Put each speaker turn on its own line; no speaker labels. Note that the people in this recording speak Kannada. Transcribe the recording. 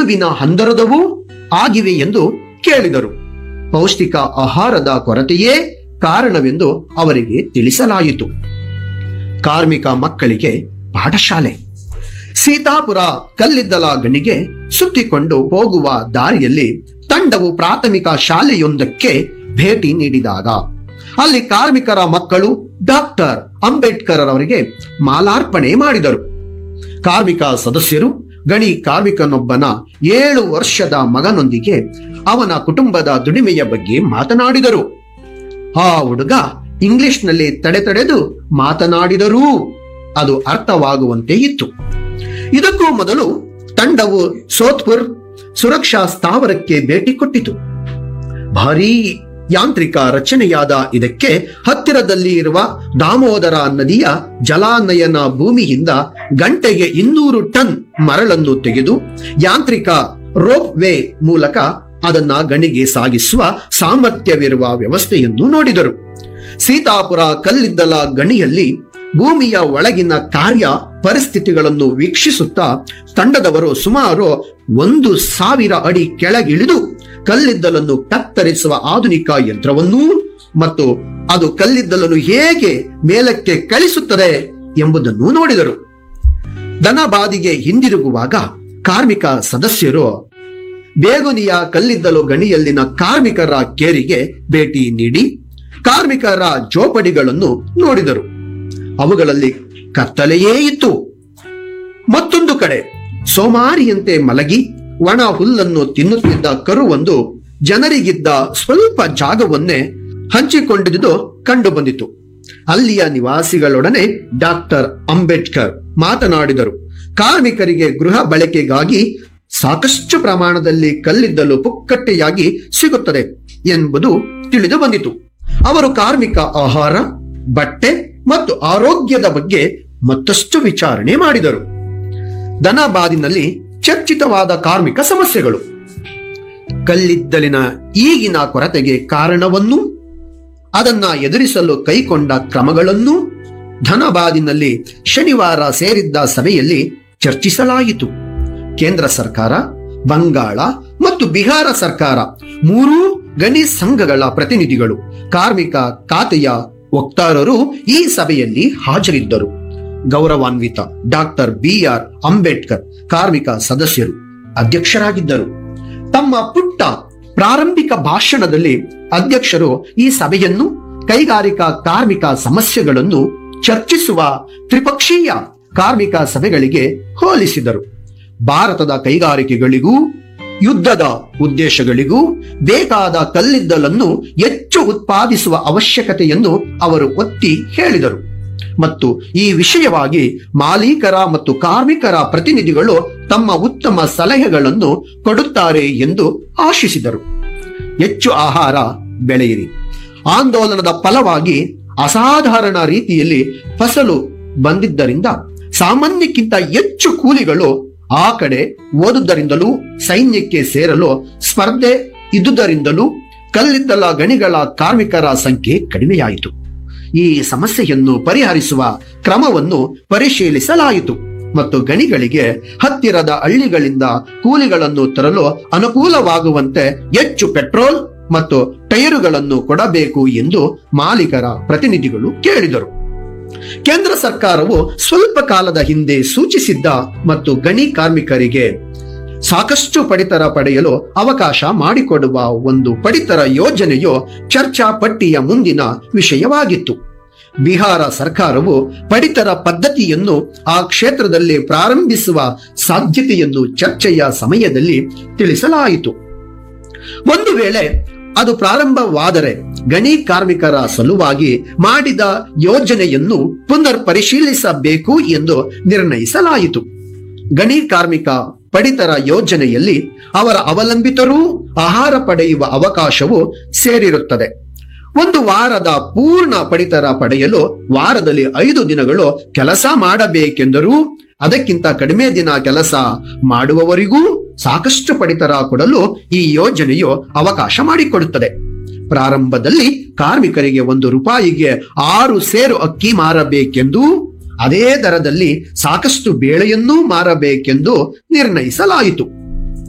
ಮೆದುಳಿನ ಹಂದರದವೂ ಆಗಿವೆ ಎಂದು ಕೇಳಿದರು ಪೌಷ್ಟಿಕ ಆಹಾರದ ಕೊರತೆಯೇ ಕಾರಣವೆಂದು ಅವರಿಗೆ ತಿಳಿಸಲಾಯಿತು ಕಾರ್ಮಿಕ ಮಕ್ಕಳಿಗೆ ಪಾಠಶಾಲೆ ಸೀತಾಪುರ ಕಲ್ಲಿದ್ದಲ ಗಣಿಗೆ ಸುತ್ತಿಕೊಂಡು ಹೋಗುವ ದಾರಿಯಲ್ಲಿ ತಂಡವು ಪ್ರಾಥಮಿಕ ಶಾಲೆಯೊಂದಕ್ಕೆ ಭೇಟಿ ನೀಡಿದಾಗ ಅಲ್ಲಿ ಕಾರ್ಮಿಕರ ಮಕ್ಕಳು ಡಾಕ್ಟರ್ ಅಂಬೇಡ್ಕರ್ ಅವರಿಗೆ ಮಾಲಾರ್ಪಣೆ ಮಾಡಿದರು ಕಾರ್ಮಿಕ ಸದಸ್ಯರು ಗಣಿ ಕಾರ್ಮಿಕನೊಬ್ಬನ ಏಳು ವರ್ಷದ ಮಗನೊಂದಿಗೆ ಅವನ ಕುಟುಂಬದ ದುಡಿಮೆಯ ಬಗ್ಗೆ ಮಾತನಾಡಿದರು ಆ ಹುಡುಗ ಇಂಗ್ಲಿಷ್ನಲ್ಲಿ ತಡೆ ತಡೆದು ಮಾತನಾಡಿದರೂ ಅದು ಅರ್ಥವಾಗುವಂತೆ ಇತ್ತು ಇದಕ್ಕೂ ಮೊದಲು ತಂಡವು ಸೋತ್ಪುರ್ ಸುರಕ್ಷಾ ಸ್ಥಾವರಕ್ಕೆ ಭೇಟಿ ಕೊಟ್ಟಿತು ಭಾರೀ ಯಾಂತ್ರಿಕ ರಚನೆಯಾದ ಇದಕ್ಕೆ ಹತ್ತಿರದಲ್ಲಿ ಇರುವ ದಾಮೋದರ ನದಿಯ ಜಲಾನಯನ ಭೂಮಿಯಿಂದ ಗಂಟೆಗೆ ಇನ್ನೂರು ಟನ್ ಮರಳನ್ನು ತೆಗೆದು ಯಾಂತ್ರಿಕ ರೋಪ್ ವೇ ಮೂಲಕ ಅದನ್ನ ಗಣಿಗೆ ಸಾಗಿಸುವ ಸಾಮರ್ಥ್ಯವಿರುವ ವ್ಯವಸ್ಥೆಯನ್ನು ನೋಡಿದರು ಸೀತಾಪುರ ಕಲ್ಲಿದ್ದಲ ಗಣಿಯಲ್ಲಿ ಭೂಮಿಯ ಒಳಗಿನ ಕಾರ್ಯ ಪರಿಸ್ಥಿತಿಗಳನ್ನು ವೀಕ್ಷಿಸುತ್ತಾ ತಂಡದವರು ಸುಮಾರು ಒಂದು ಸಾವಿರ ಅಡಿ ಕೆಳಗಿಳಿದು ಕಲ್ಲಿದ್ದಲನ್ನು ಕತ್ತರಿಸುವ ಆಧುನಿಕ ಯಂತ್ರವನ್ನೂ ಮತ್ತು ಅದು ಕಲ್ಲಿದ್ದಲನ್ನು ಹೇಗೆ ಮೇಲಕ್ಕೆ ಕಳಿಸುತ್ತದೆ ಎಂಬುದನ್ನು ನೋಡಿದರು ದನಬಾದಿಗೆ ಹಿಂದಿರುಗುವಾಗ ಕಾರ್ಮಿಕ ಸದಸ್ಯರು ಬೇಗುನಿಯ ಕಲ್ಲಿದ್ದಲು ಗಣಿಯಲ್ಲಿನ ಕಾರ್ಮಿಕರ ಕೇರಿಗೆ ಭೇಟಿ ನೀಡಿ ಕಾರ್ಮಿಕರ ಜೋಪಡಿಗಳನ್ನು ನೋಡಿದರು ಅವುಗಳಲ್ಲಿ ಕತ್ತಲೆಯೇ ಇತ್ತು ಮತ್ತೊಂದು ಕಡೆ ಸೋಮಾರಿಯಂತೆ ಮಲಗಿ ಒಣ ಹುಲ್ಲನ್ನು ತಿನ್ನುತ್ತಿದ್ದ ಕರುವೊಂದು ಜನರಿಗಿದ್ದ ಸ್ವಲ್ಪ ಜಾಗವನ್ನೇ ಹಂಚಿಕೊಂಡಿದ್ದು ಕಂಡು ಬಂದಿತು ಅಲ್ಲಿಯ ನಿವಾಸಿಗಳೊಡನೆ ಡಾಕ್ಟರ್ ಅಂಬೇಡ್ಕರ್ ಮಾತನಾಡಿದರು ಕಾರ್ಮಿಕರಿಗೆ ಗೃಹ ಬಳಕೆಗಾಗಿ ಸಾಕಷ್ಟು ಪ್ರಮಾಣದಲ್ಲಿ ಕಲ್ಲಿದ್ದಲು ಪುಕ್ಕಟ್ಟೆಯಾಗಿ ಸಿಗುತ್ತದೆ ಎಂಬುದು ತಿಳಿದು ಬಂದಿತು ಅವರು ಕಾರ್ಮಿಕ ಆಹಾರ ಬಟ್ಟೆ ಮತ್ತು ಆರೋಗ್ಯದ ಬಗ್ಗೆ ಮತ್ತಷ್ಟು ವಿಚಾರಣೆ ಮಾಡಿದರು ಧನಬಾದಿನಲ್ಲಿ ಚರ್ಚಿತವಾದ ಕಾರ್ಮಿಕ ಸಮಸ್ಯೆಗಳು ಕಲ್ಲಿದ್ದಲಿನ ಈಗಿನ ಕೊರತೆಗೆ ಕಾರಣವನ್ನು ಅದನ್ನ ಎದುರಿಸಲು ಕೈಗೊಂಡ ಕ್ರಮಗಳನ್ನು ಧನಬಾದಿನಲ್ಲಿ ಶನಿವಾರ ಸೇರಿದ್ದ ಸಭೆಯಲ್ಲಿ ಚರ್ಚಿಸಲಾಯಿತು ಕೇಂದ್ರ ಸರ್ಕಾರ ಬಂಗಾಳ ಮತ್ತು ಬಿಹಾರ ಸರ್ಕಾರ ಮೂರೂ ಗಣಿ ಸಂಘಗಳ ಪ್ರತಿನಿಧಿಗಳು ಕಾರ್ಮಿಕ ಖಾತೆಯ ವಕ್ತಾರರು ಈ ಸಭೆಯಲ್ಲಿ ಹಾಜರಿದ್ದರು ಗೌರವಾನ್ವಿತ ಡಾಕ್ಟರ್ ಬಿ ಆರ್ ಅಂಬೇಡ್ಕರ್ ಕಾರ್ಮಿಕ ಸದಸ್ಯರು ಅಧ್ಯಕ್ಷರಾಗಿದ್ದರು ತಮ್ಮ ಪುಟ್ಟ ಪ್ರಾರಂಭಿಕ ಭಾಷಣದಲ್ಲಿ ಅಧ್ಯಕ್ಷರು ಈ ಸಭೆಯನ್ನು ಕೈಗಾರಿಕಾ ಕಾರ್ಮಿಕ ಸಮಸ್ಯೆಗಳನ್ನು ಚರ್ಚಿಸುವ ತ್ರಿಪಕ್ಷೀಯ ಕಾರ್ಮಿಕ ಸಭೆಗಳಿಗೆ ಹೋಲಿಸಿದರು ಭಾರತದ ಕೈಗಾರಿಕೆಗಳಿಗೂ ಯುದ್ಧದ ಉದ್ದೇಶಗಳಿಗೂ ಬೇಕಾದ ಕಲ್ಲಿದ್ದಲನ್ನು ಹೆಚ್ಚು ಉತ್ಪಾದಿಸುವ ಅವಶ್ಯಕತೆಯನ್ನು ಅವರು ಒತ್ತಿ ಹೇಳಿದರು ಮತ್ತು ಈ ವಿಷಯವಾಗಿ ಮಾಲೀಕರ ಮತ್ತು ಕಾರ್ಮಿಕರ ಪ್ರತಿನಿಧಿಗಳು ತಮ್ಮ ಉತ್ತಮ ಸಲಹೆಗಳನ್ನು ಕೊಡುತ್ತಾರೆ ಎಂದು ಆಶಿಸಿದರು ಹೆಚ್ಚು ಆಹಾರ ಬೆಳೆಯಿರಿ ಆಂದೋಲನದ ಫಲವಾಗಿ ಅಸಾಧಾರಣ ರೀತಿಯಲ್ಲಿ ಫಸಲು ಬಂದಿದ್ದರಿಂದ ಸಾಮಾನ್ಯಕ್ಕಿಂತ ಹೆಚ್ಚು ಕೂಲಿಗಳು ಆ ಕಡೆ ಓದುದರಿಂದಲೂ ಸೈನ್ಯಕ್ಕೆ ಸೇರಲು ಸ್ಪರ್ಧೆ ಇದ್ದುದರಿಂದಲೂ ಕಲ್ಲಿದ್ದಲ ಗಣಿಗಳ ಕಾರ್ಮಿಕರ ಸಂಖ್ಯೆ ಕಡಿಮೆಯಾಯಿತು ಈ ಸಮಸ್ಯೆಯನ್ನು ಪರಿಹರಿಸುವ ಕ್ರಮವನ್ನು ಪರಿಶೀಲಿಸಲಾಯಿತು ಮತ್ತು ಗಣಿಗಳಿಗೆ ಹತ್ತಿರದ ಹಳ್ಳಿಗಳಿಂದ ಕೂಲಿಗಳನ್ನು ತರಲು ಅನುಕೂಲವಾಗುವಂತೆ ಹೆಚ್ಚು ಪೆಟ್ರೋಲ್ ಮತ್ತು ಟೈರುಗಳನ್ನು ಕೊಡಬೇಕು ಎಂದು ಮಾಲೀಕರ ಪ್ರತಿನಿಧಿಗಳು ಕೇಳಿದರು ಕೇಂದ್ರ ಸರ್ಕಾರವು ಸ್ವಲ್ಪ ಕಾಲದ ಹಿಂದೆ ಸೂಚಿಸಿದ್ದ ಮತ್ತು ಗಣಿ ಕಾರ್ಮಿಕರಿಗೆ ಸಾಕಷ್ಟು ಪಡಿತರ ಪಡೆಯಲು ಅವಕಾಶ ಮಾಡಿಕೊಡುವ ಒಂದು ಪಡಿತರ ಯೋಜನೆಯು ಚರ್ಚಾ ಪಟ್ಟಿಯ ಮುಂದಿನ ವಿಷಯವಾಗಿತ್ತು ಬಿಹಾರ ಸರ್ಕಾರವು ಪಡಿತರ ಪದ್ಧತಿಯನ್ನು ಆ ಕ್ಷೇತ್ರದಲ್ಲಿ ಪ್ರಾರಂಭಿಸುವ ಸಾಧ್ಯತೆಯನ್ನು ಚರ್ಚೆಯ ಸಮಯದಲ್ಲಿ ತಿಳಿಸಲಾಯಿತು ಒಂದು ವೇಳೆ ಅದು ಪ್ರಾರಂಭವಾದರೆ ಗಣಿ ಕಾರ್ಮಿಕರ ಸಲುವಾಗಿ ಮಾಡಿದ ಯೋಜನೆಯನ್ನು ಪುನರ್ ಪರಿಶೀಲಿಸಬೇಕು ಎಂದು ನಿರ್ಣಯಿಸಲಾಯಿತು ಗಣಿ ಕಾರ್ಮಿಕ ಪಡಿತರ ಯೋಜನೆಯಲ್ಲಿ ಅವರ ಅವಲಂಬಿತರೂ ಆಹಾರ ಪಡೆಯುವ ಅವಕಾಶವು ಸೇರಿರುತ್ತದೆ ಒಂದು ವಾರದ ಪೂರ್ಣ ಪಡಿತರ ಪಡೆಯಲು ವಾರದಲ್ಲಿ ಐದು ದಿನಗಳು ಕೆಲಸ ಮಾಡಬೇಕೆಂದರೂ ಅದಕ್ಕಿಂತ ಕಡಿಮೆ ದಿನ ಕೆಲಸ ಮಾಡುವವರಿಗೂ ಸಾಕಷ್ಟು ಪಡಿತರ ಕೊಡಲು ಈ ಯೋಜನೆಯು ಅವಕಾಶ ಮಾಡಿಕೊಡುತ್ತದೆ ಪ್ರಾರಂಭದಲ್ಲಿ ಕಾರ್ಮಿಕರಿಗೆ ಒಂದು ರೂಪಾಯಿಗೆ ಆರು ಸೇರು ಅಕ್ಕಿ ಮಾರಬೇಕೆಂದು ಅದೇ ದರದಲ್ಲಿ ಸಾಕಷ್ಟು ಬೇಳೆಯನ್ನೂ ಮಾರಬೇಕೆಂದು ನಿರ್ಣಯಿಸಲಾಯಿತು